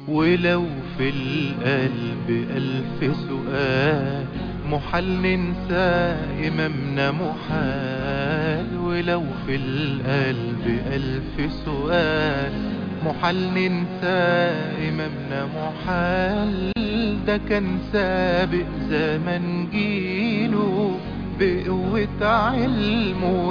ولو في القلب ألف سؤال محال ننسى إمامنا محال ولو في القلب ألف سؤال محال ننسى إمامنا محال ده كان سابق زمن جيله بقوة علمه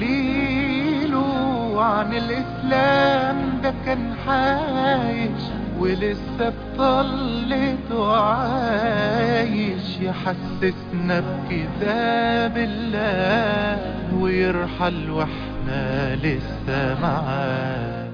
ودليله عن الإسلام ده كان عايش ولسه بطلته عايش يحسسنا بكتاب الله ويرحل واحنا لسه معاه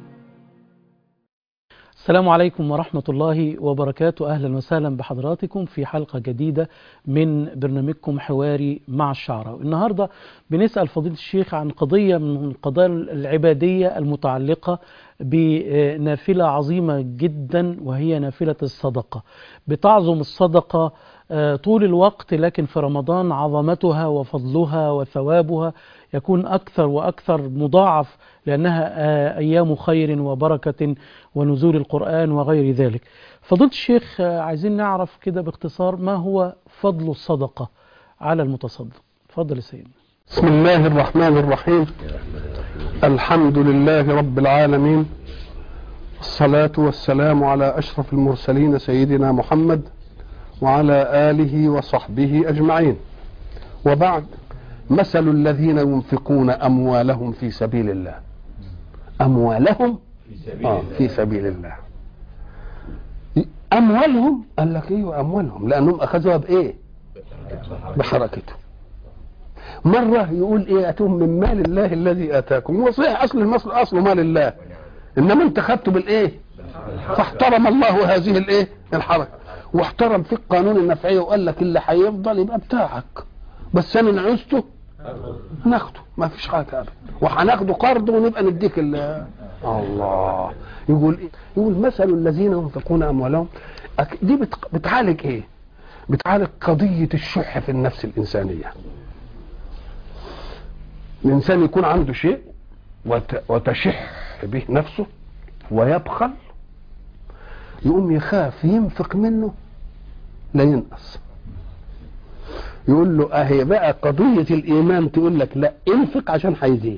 السلام عليكم ورحمة الله وبركاته أهلا وسهلا بحضراتكم في حلقة جديدة من برنامجكم حواري مع الشعراء النهاردة بنسأل فضيلة الشيخ عن قضية من القضايا العبادية المتعلقة بنافلة عظيمة جدا وهي نافلة الصدقة بتعظم الصدقة طول الوقت لكن في رمضان عظمتها وفضلها وثوابها يكون أكثر وأكثر مضاعف لأنها أيام خير وبركة ونزول القرآن وغير ذلك فضلت الشيخ عايزين نعرف كده باختصار ما هو فضل الصدقة على المتصدق فضل سيدنا بسم الله الرحمن الرحيم الحمد لله رب العالمين الصلاة والسلام على أشرف المرسلين سيدنا محمد وعلى آله وصحبه أجمعين وبعد مثل الذين ينفقون أموالهم في سبيل الله أموالهم في سبيل, آه في سبيل الله أموالهم قال لك إيه أموالهم لأنهم أخذوها بإيه بحركته مرة يقول إيه أتوم من مال الله الذي آتاكم هو صحيح أصل المصل أصله مال الله إنما أنت خدته بالإيه فاحترم الله هذه الإيه الحركة واحترم في القانون النفعية وقال لك اللي هيفضل يبقى بتاعك بس انا عوزته ناخده ما فيش حاجه ابدا وهناخده قرض ونبقى نديك الله يقول ايه يقول مثل الذين ينفقون اموالهم دي بتعالج ايه بتعالج قضيه الشح في النفس الانسانيه الانسان يكون عنده شيء وتشح به نفسه ويبخل يقوم يخاف ينفق منه لا ينقص يقول له اهي بقى قضية الايمان تقول لك لا انفق عشان هيزيد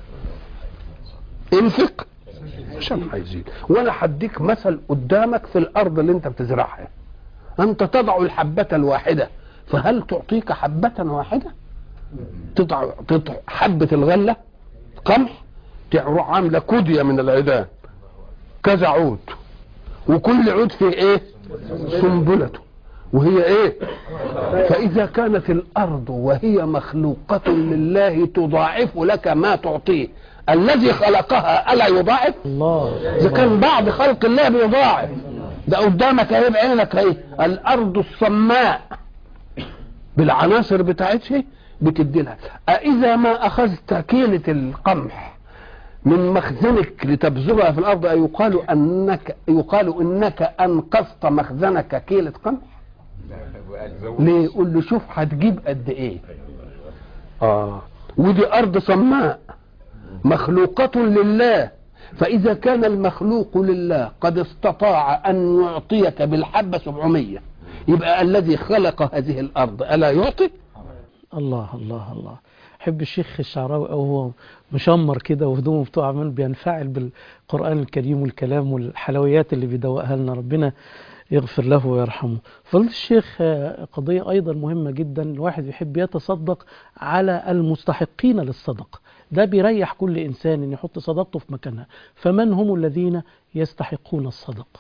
انفق عشان هيزيد وانا هديك مثل قدامك في الارض اللي انت بتزرعها انت تضع الحبة الواحدة فهل تعطيك حبة واحدة تضع, تضع حبة الغلة قمح تروح عاملة كودية من العيدان كذا عود وكل عود فيه ايه سنبلته وهي ايه فاذا كانت الارض وهي مخلوقة لله تضاعف لك ما تعطيه الذي خلقها الا يضاعف الله اذا كان بعض خلق الله بيضاعف ده قدامك اهي بعينك اهي الارض الصماء بالعناصر بتاعتها بتدي لها أإذا ما أخذت كيلة القمح من مخزنك لتبذرها في الأرض يقال أنك يقال إنك أنقذت مخزنك كيلة قمح ليه يقول له شوف هتجيب قد ايه اه ودي ارض صماء مخلوقة لله فاذا كان المخلوق لله قد استطاع ان يعطيك بالحبة 700 يبقى الذي خلق هذه الارض الا يعطي الله الله الله حب الشيخ الشعراوي او هو مشمر كده وهدومه بتوع عمال بينفعل بالقران الكريم والكلام والحلويات اللي بيدوقها لنا ربنا يغفر له ويرحمه فضل الشيخ قضية أيضا مهمة جدا الواحد يحب يتصدق على المستحقين للصدقة ده بيريح كل إنسان أن يحط صدقته في مكانها فمن هم الذين يستحقون الصدقة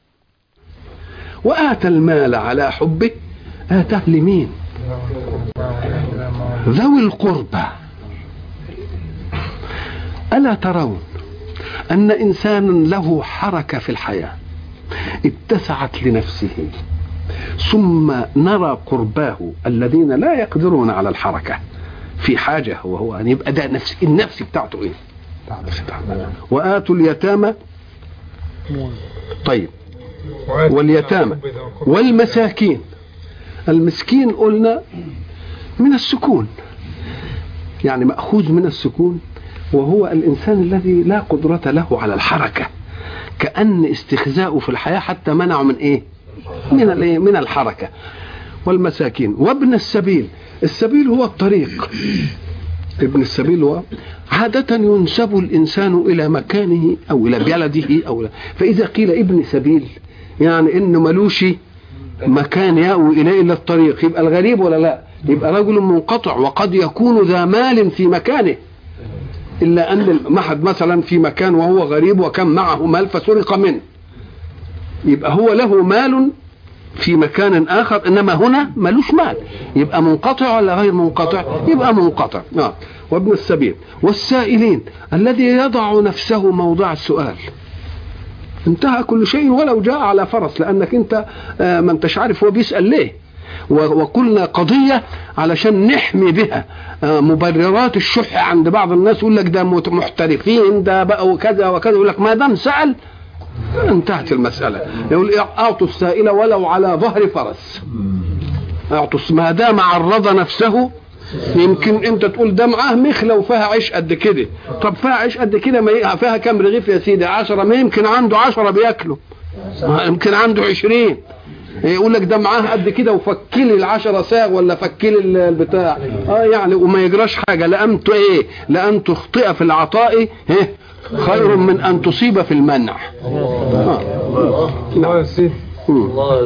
وآتى المال على حبه آتاه لمين ذوي القربى ألا ترون أن إنسانا له حركة في الحياة اتسعت لنفسه ثم نرى قرباه الذين لا يقدرون على الحركة في حاجة وهو أن يبقى ده نفس النفس بتاعته إيه وآتوا اليتامى طيب واليتامى والمساكين المسكين قلنا من السكون يعني مأخوذ من السكون وهو الإنسان الذي لا قدرة له على الحركة كأن استخزاؤه في الحياة حتى منعه من إيه من الإيه من الحركة والمساكين وابن السبيل السبيل هو الطريق ابن السبيل هو عادة ينسب الإنسان إلى مكانه أو إلى بلده أو لا فإذا قيل ابن سبيل يعني إنه ملوش مكان يأوي إليه إلا الطريق يبقى الغريب ولا لا يبقى رجل منقطع وقد يكون ذا مال في مكانه إلا أن المحد مثلا في مكان وهو غريب وكان معه مال فسرق منه يبقى هو له مال في مكان آخر إنما هنا ملوش مال يبقى منقطع ولا غير منقطع يبقى منقطع آه. وابن السبيل والسائلين الذي يضع نفسه موضع السؤال انتهى كل شيء ولو جاء على فرس لانك انت آه، ما انتش عارف هو بيسال ليه و- وقلنا قضيه علشان نحمي بها آه، مبررات الشح عند بعض الناس يقول لك ده مت- محترفين ده بقى وكذا وكذا يقول لك ما دام سال انتهت المساله يقول اعطوا السائل ولو على ظهر فرس اعطوا ما دام عرض نفسه يمكن انت تقول ده معاه مخله وفيها عيش قد كده طب فيها عيش قد كده ما ي- فيها كام رغيف يا سيدي عشرة ما يمكن عنده عشرة بياكلوا ما يمكن عنده عشرين يقول لك ده معاه قد كده وفكلي العشرة ساغ ولا فكلي ال- البتاع اه يعني وما يجراش حاجه لان ت- ايه لان تخطئ في العطاء ايه خير من ان تصيب في المنع آه. الله يا سيدي مم.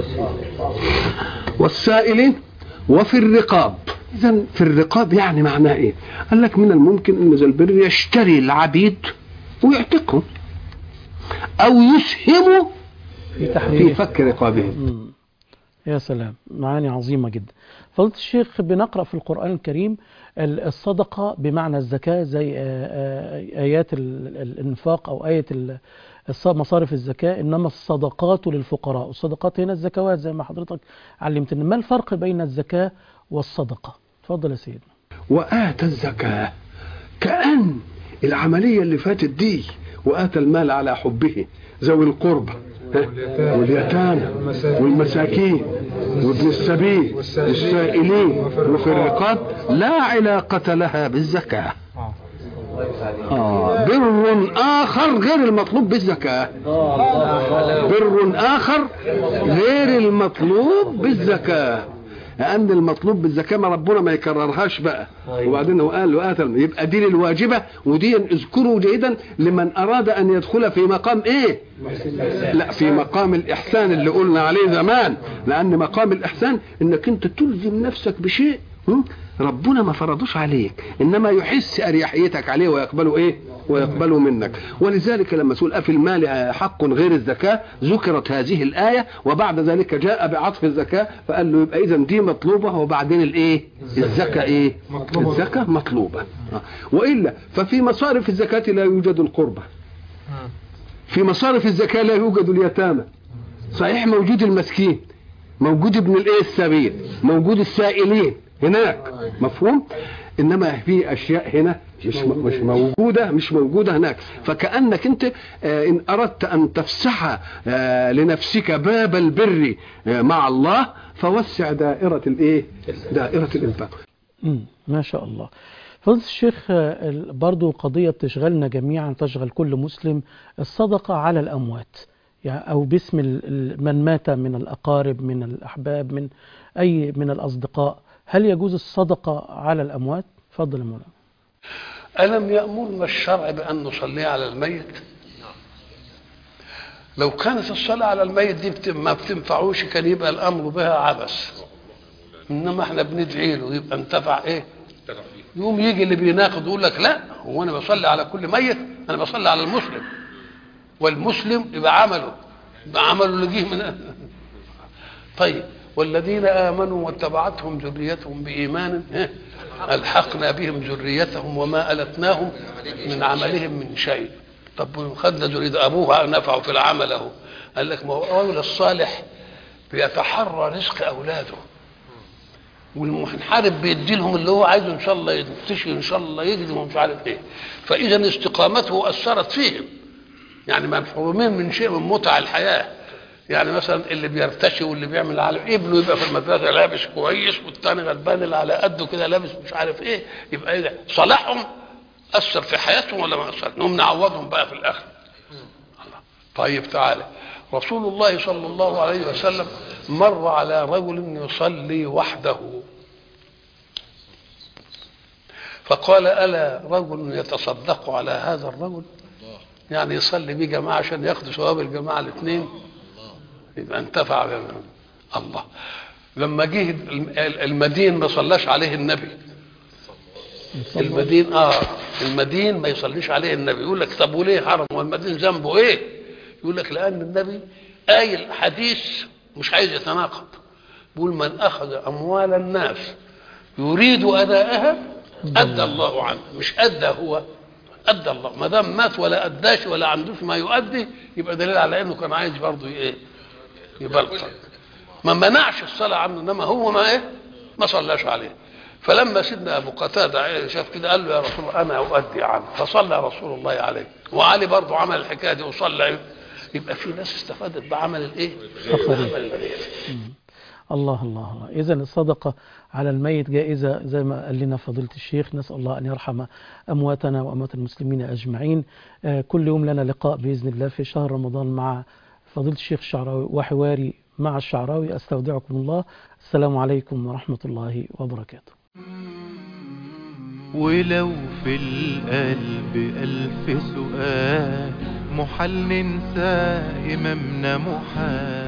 والسائلين وفي الرقاب اذا في الرقاب يعني معناه ايه قال لك من الممكن ان ذا البر يشتري العبيد ويعتقهم او يسهم في في تحرير فك رقابهم مم. يا سلام معاني عظيمة جدا فضيلة الشيخ بنقرأ في القرآن الكريم ال- الصدقة بمعنى الزكاة زي آه، آه، آيات ال- ال- الإنفاق أو آية ال- الص- مصارف الزكاة إنما الصدقات للفقراء والصدقات هنا الزكوات زي ما حضرتك علمتنا ما الفرق بين الزكاة والصدقة تفضل يا سيدنا وآتى الزكاة كأن العملية اللي فاتت دي وآتى المال على حبه ذوي القربى ها؟ واليتامى والمساكين وابن السبيل والسائلين وفي الرقاب لا علاقة لها بالزكاة آه بر آخر غير المطلوب بالزكاة بر آخر غير المطلوب بالزكاة لأن المطلوب بالزكاة ما ربنا ما يكررهاش بقى وبعدين هو قال وآتى الم- يبقى دي الواجبة ودي اذكروا جيدا لمن أراد أن يدخل في مقام إيه؟ لا في مقام الإحسان اللي قلنا عليه زمان لأن مقام الإحسان إنك أنت تلزم نفسك بشيء هم؟ ربنا ما فرضوش عليك انما يحس اريحيتك عليه ويقبله ايه ويقبله منك ولذلك لما سئل افي المال حق غير الزكاه ذكرت هذه الايه وبعد ذلك جاء بعطف الزكاه فقال له يبقى اذا دي مطلوبه وبعدين الايه الزكاه ايه مطلوبة. الزكاه مطلوبه آه. والا ففي مصارف الزكاه لا يوجد القربه في مصارف الزكاه لا يوجد اليتامى صحيح موجود المسكين موجود ابن الايه السبيل موجود السائلين هناك مفهوم انما في اشياء هنا مش مش موجوده مش موجوده هناك فكانك انت آه، ان اردت ان تفسح آه، لنفسك باب البر آه، مع الله فوسع دائره الايه دائره الانفاق مم. ما شاء الله فضيلة الشيخ آه، ال- برضو قضية تشغلنا جميعا تشغل كل مسلم الصدقة على الأموات يعني أو باسم ال- ال- من مات من الأقارب من الأحباب من أي من الأصدقاء هل يجوز الصدقة على الأموات؟ تفضل يا مولانا ألم يأمرنا الشرع بأن نصلي على الميت لو كانت الصلاة على الميت دي بت- ما بتنفعوش كان يبقى الأمر بها عبث إنما احنا بندعي له يبقى انتفع إيه يوم يجي اللي بيناقض يقول لك لا هو أنا بصلي على كل ميت أنا بصلي على المسلم والمسلم يبقى عمله يبقى عمله اللي جه من طيب والذين آمنوا واتبعتهم ذريتهم بإيمان إيه؟ ألحقنا بهم ذريتهم وما ألتناهم من عملهم من شيء طب خدنا ذرية أبوها نفعوا في العمل أهو قال لك ما هو الرجل الصالح بيتحرى رزق أولاده والمنحرف بيدي لهم اللي هو عايزه ان شاء الله ينتشي ان شاء الله يجري ومش عارف ايه فاذا استقامته اثرت فيهم يعني محرومين من شيء من متع الحياه يعني مثلا اللي بيرتشي واللي بيعمل على ابنه يبقى في المدرسه لابس كويس والتاني غلبان اللي على قده كده لابس مش عارف ايه يبقى ايه ده صلاحهم اثر في حياتهم ولا ما اثر؟ نقوم نعوضهم بقى في الاخر الله. طيب تعالى رسول الله صلى الله عليه وسلم مر على رجل يصلي وحده فقال ألا رجل يتصدق على هذا الرجل يعني يصلي بيه جماعة عشان ياخدوا ثواب الجماعة الاثنين يبقى انتفع بهم. الله لما جه المدين ما صلاش عليه النبي المدين اه المدين ما يصليش عليه النبي يقول لك طب وليه حرم والمدين ذنبه ايه يقول لك لان النبي قايل حديث مش عايز يتناقض بيقول من اخذ اموال الناس يريد اداءها ادى الله عنه مش ادى هو ادى الله ما دام مات ولا اداش ولا عندوش ما يؤدي يبقى دليل على انه كان عايز برضه ايه يبلطج ما منعش الصلاه عنه انما هو ما ايه ما صلاش عليه فلما سيدنا ابو قتاده شاف كده قال له يا رسول الله انا اؤدي عنه فصلى رسول الله عليه وعلي برضه عمل الحكايه دي وصلى يبقى في ناس استفادت بعمل الايه؟ بعمل الغير الله الله الله إذا الصدقة على الميت جائزة زي ما قال لنا فضيلة الشيخ نسأل الله أن يرحم أمواتنا وأموات المسلمين أجمعين آه، كل يوم لنا لقاء بإذن الله في شهر رمضان مع فضيلة الشيخ الشعراوي وحواري مع الشعراوي أستودعكم الله السلام عليكم ورحمة الله وبركاته ولو في القلب ألف سؤال محال ننسى إمامنا محال